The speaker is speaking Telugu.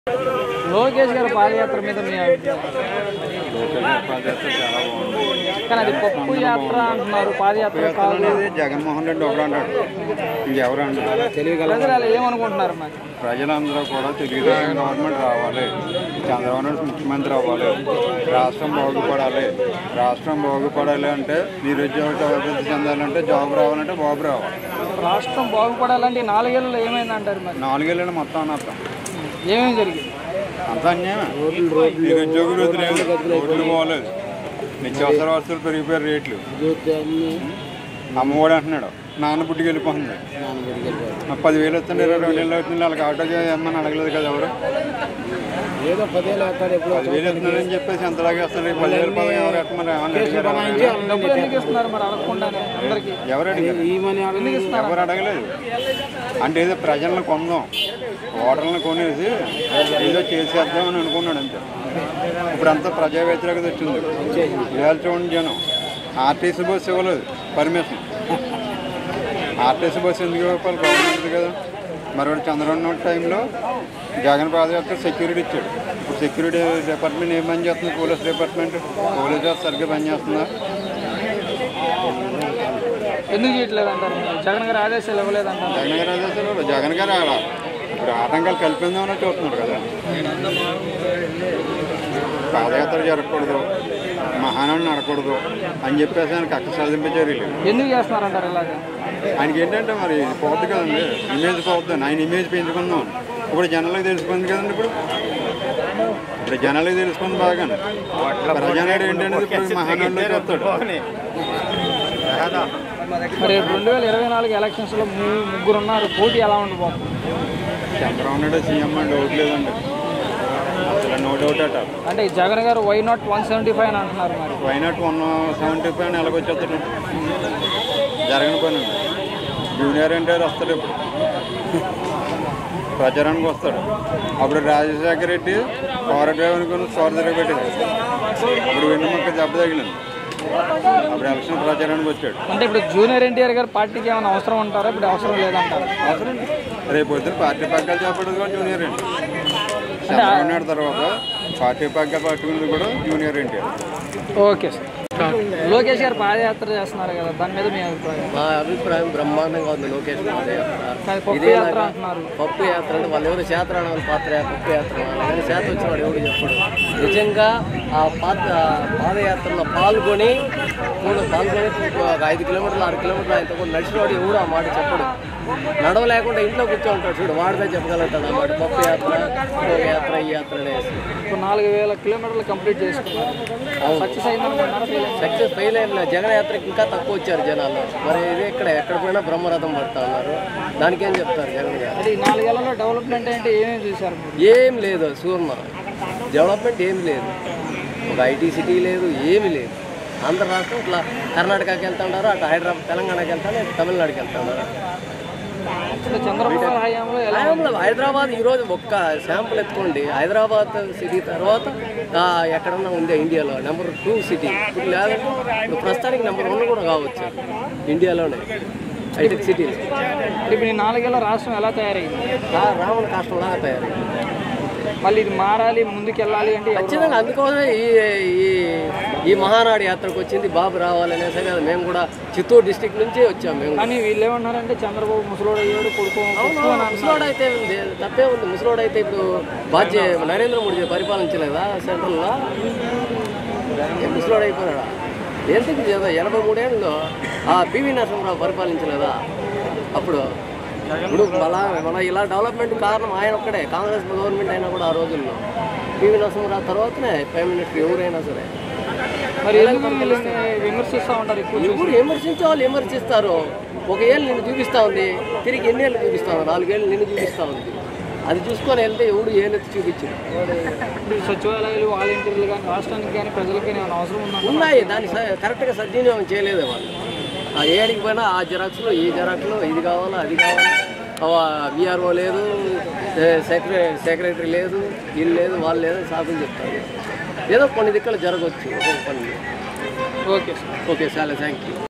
లోకేష్ గారి పాదయాత్ర మీద మీ అభిప్రాయం లోకేష్ పాదయాత్ర చాలా బాగుంది కానీ అది పప్పు యాత్ర అంటున్నారు పాదయాత్ర కాదు అనేది జగన్మోహన్ రెడ్డి ఒకడు అంటాడు ఇంకెవరు అంటారు ప్రజలు అలా ఏమనుకుంటున్నారు మరి ప్రజలందరూ కూడా తెలుగుదేశం గవర్నమెంట్ రావాలి చంద్రబాబు నాయుడు ముఖ్యమంత్రి అవ్వాలి రాష్ట్రం బాగుపడాలి రాష్ట్రం బాగుపడాలి అంటే నిరుద్యోగ అభివృద్ధి చెందాలంటే జాబ్ రావాలంటే బాబు రావాలి రాష్ట్రం బాగుపడాలంటే ఈ నాలుగేళ్లలో ఏమైందంటారు మరి నాలుగేళ్ళు మొత్తం అనర్థం ఏమేమి జరిగింది అంత అన్యాయమే నిరుద్యోగ వృద్ధి లేదు రోడ్లు పోలేదు నిత్యావసర వస్తువులు పెరిగిపోయారు రేట్లు అమ్మఒడి అంటున్నాడు నాన్న పుట్టికి వెళ్ళిపోతుంది ఆ పదివేలు వస్తుంది ఇరవై రెండు వేలు అవుతుంది వాళ్ళకి ఆటో చేయమని అడగలేదు కదా ఎవరు ఏదో పదేళ్ళు వేస్తాడు ఎప్పుడు పదివేలు ఎత్తున్నాడని చెప్పేసి ఎంతలాగా వస్తుంది పదివేలు పదవి ఎవరు ఎత్తమని ఏమని అడిగారు డబ్బులు ఎందుకు ఇస్తున్నారు మరి అడగకుండానే అందరికి ఎవరు అడిగారు ఈ మనీ ఎందుకు ఇస్తున్నారు ఎవరు అడగలేదు అంటే ఏదో ప్రజలను కొందాం ఓటర్లను కొనేసి ఏదో చేసేద్దామని అనుకున్నాడు అంతే ఇప్పుడు అంతా ప్రజా వ్యతిరేకత వచ్చింది ఇవాళ చూడండి జనం ఆర్టీసీ బస్సు ఇవ్వలేదు పర్మిషన్ ఆర్టీసీ బస్సు ఎందుకు ఇవ్వాలి గవర్నమెంట్ కదా మరి వాడు చంద్రబాబు నాయుడు టైంలో జగన్ పాదయాత్ర సెక్యూరిటీ ఇచ్చాడు ఇప్పుడు సెక్యూరిటీ డిపార్ట్మెంట్ ఏం పని చేస్తుంది పోలీస్ డిపార్ట్మెంట్ పోలీస్ వ్యవస్థ సరిగ్గా పని చేస్తుందా ఎందుకు చేయట్లేదు అంటారు మరి? జగన్ గారు ఆదేశాలు ఇవ్వలేదంటారు జగన్ గారు ఆదేశాలు జగన్ గారు ఆడ ఇప్పుడు ఆటంకాలు కల్పిందామని చూస్తున్నాడు కదా పాదయాత్ర జరగకూడదు మహానాడు నడకూడదు అని చెప్పేసి ఆయనకు అక్క సాధింపు చర్యలు ఎందుకు చేస్తున్నారంటారు ఇలాగా ఆయనకి ఏంటంటే మరి ఇది పోద్ది కదండి ఇమేజ్ పోద్ది ఆయన ఇమేజ్ పెంచుకుందాం ఇప్పుడు జనాలకు తెలిసిపోయింది కదండి ఇప్పుడు ఇప్పుడు జనాలకు తెలిసిపోయింది బాగా ప్రజానాయుడు ఏంటంటే ఇప్పుడు మహానాడులోకి వస్తాడు మరి రెండు వేల ఇరవై నాలుగు ఎలక్షన్స్లో మీ ముగ్గురు ఉన్నారు పోటీ ఎలా ఉండబోతుంది చంద్రబాబు నాయుడు సీఎం అండి డౌట్ లేదండి అసలు నో డౌట్ అట అంటే ఈ Jagan garu why not one seventy five అని అంటున్నారు మరి వైనాట్ వన్ సెవెంటీ ఫైవ్ ఎలాగొచ్చేస్తాడు జరగని పని జూనియర్ ఎన్టీఆర్ వస్తాడు ఇప్పుడు ప్రచారానికి వస్తాడు అప్పుడు రాజశేఖర రెడ్డి కారు డ్రైవర్ కొని కారు దగ్గర పెట్టాడు ఇప్పుడు వెన్నుముక్క దెబ్బ తగిలింది అప్పుడు ఎలక్షన్ ప్రచారానికి వచ్చాడు అంటే ఇప్పుడు జూనియర్ ఎన్టీఆర్ గారు పార్టీకి ఏమైనా అవసరం ఉంటారా ఇప్పుడు అవసరం లేదంటారు అవసరం రేపు పొద్దున పార్టీ పగ్గాలు చేపట్టదు కూడా జూనియర్ ఎన్టీ చంద్రబాబు నాయుడు తర్వాత పార్టీ పగ్గాలు పట్టుకున్నది కూడా junior NTR okay sir Lokesh garu padayatra చేస్తున్నారు కదా దాని మీద మీ అభిప్రాయం మా అభిప్రాయం బ్రహ్మాండంగా ఉంది లోకేష్ పాదయాత్ర కానీ పప్పు ఇదే యాత్ర లాగా అంటున్నారు పప్పు యాత్ర అంటే వాళ్ళు ఎవరు శాతరాణాలు పాత్ర పప్పు యాత్ర కానీ శాత వచ్చినాడు ఎవడు చెప్పడు నిజంగా ఆ పాత్ర పాదయాత్రలో పాల్గొని కూడా పాల్గొని ఒక ఐదు కిలోమీటర్లు ఆరు కిలోమీటర్లు ఆయన కూడా నడిచినవాడు ఎవడు ఆ మాట చెప్పడు నడవలేకుండా ఇంట్లో కూర్చో ఉంటాడు చూడు వాడితే చెప్పగలుగుతాడు ఆ మాట పప్పు యాత్ర ఇంకో యాత్ర ఈ యాత్ర అనేసి ఇప్పుడు నాలుగు వేల కిలోమీటర్లు కంప్లీట్ చేసుకున్నారు సక్సెస్ అయిందనుకుంటున్నారా fail అయిందా? సక్సెస్ ఫెయిల్ అయిన జగన్ యాత్రకి ఇంకా తక్కువ వచ్చారు జనాలు మరి ఇది ఎక్కడ ఎక్కడ పోయినా బ్రహ్మరథం పడతా ఉన్నారు దానికేం చెప్తారు జగన్ గారు అంటే ఈ నాలుగేళ్లలో డెవలప్మెంట్ అంటే ఏమేమి చూశారు మీరు ఏం లేదు సూర్ణ డెవలప్మెంట్ ఏం లేదు ఒక ఐటీ సిటీ లేదు ఏమీ లేదు ఆంధ్ర రాష్ట్రం ఇట్లా కర్ణాటకకి వెళ్తున్నారు అటు హైదరాబాద్ తెలంగాణకి వెళ్తాను ఇటు తమిళనాడుకి వెళ్తున్నారు అసలు చంద్రబాబు హయాంలో ఎలా హయాంలో హైదరాబాద్ ఈరోజు ఒక్క శాంపుల్ ఎత్తుకోండి హైదరాబాద్ సిటీ తర్వాత ఆ, ఎక్కడన్నా ఉంది ఇండియాలో నెంబర్ టూ సిటీ ఇప్పుడు లేదంటే ఇప్పుడు ప్రస్తుతానికి నెంబర్ వన్ కూడా కావచ్చు ఇండియాలోనే హైటెక్ సిటీలో ఇప్పుడు ఈ నాలుగేళ్ల రాష్ట్రం ఎలా తయారైంది రా- రావణ కాష్టంలాగా తయారైంది మళ్ళీ ఇది మారాలి ముందుకెళ్ళాలి అంటే ఎవరు- ఖచ్చితంగా అందుకోసమే ఈ ఈ ఈ మహానాడు యాత్రకు వచ్చింది బాబు రావాలనేసి కదా మేము కూడా చిత్తూరు డిస్టిక్ నుంచే వచ్చాము మేము కానీ వీళ్ళు ఏమన్నారంటే చంద్రబాబు ముసలోడు అయ్యాడు కొడుకు కొడుకు అని అన్నారు. ముసలోడు అయితే ఉంది తప్పే ఉంది ముసలోడు అయితే ఇప్పుడు బాధ్య నరేంద్ర మోడీ పరిపాలించలేదా సెంట్రల్లో ఏ ముసలోడు అయిపోయాడా ఎందుకు చేద్దా ఎనభై మూడేళ్ళు ఆ పివి నరసింహరావు పరిపాలించలేదా అప్పుడు ఇప్పుడు మళ్ళా మన ఇలా డెవలప్మెంట్ కారణం ఆయన ఒక్కడే కాంగ్రెస్ గవర్నమెంట్ అయినా కూడా ఆ రోజుల్లో పివి నరసింహరావు తర్వాతనే ప్రైమ్ మినిస్టర్ ఎవరైనా సరే మరి ఎందుకు వీళ్ళని విమర్శిస్తూ ఉంటారు ఎక్కువ ఎవరు విమర్శించే వాళ్ళు విమర్శిస్తారు ఒక ఏళ్ళు నిన్ను చూపిస్తా ఉంది తిరిగి ఎన్ని ఏళ్ళు చూపిస్తా ఉంది నాలుగేళ్ళు నిన్ను చూపిస్తా ఉంది అది చూసుకొని వెళ్తే ఎవడు ఏలెత్తి చూపించడు ఇప్పుడు ఈ సచివాలయాలు వాలంటీర్లు కానీ రాష్ట్రానికి కానీ ప్రజలకి కానీ ఏమైనా అవసరం ఉందంట ఉన్నాయి దాన్ని స- కరెక్ట్గా సద్వినియోగం చేయలేదు వాళ్ళు ఆ ఏడికి పోయినా ఆ జెరాక్స్లో ఈ జెరాక్స్లో ఇది కావాలా అది కావాలా విఆర్ఓ లేదు సెక్రటరీ సెక్రటరీ లేదు వీళ్ళు లేదు వాళ్ళు లేదు సాకులు చెప్తారు ఏదో కొన్ని దిక్కలు జరగవచ్చు ఒక్కొక్క పని ఓకే సార్ ఓకే చాలా థ్యాంక్ యూ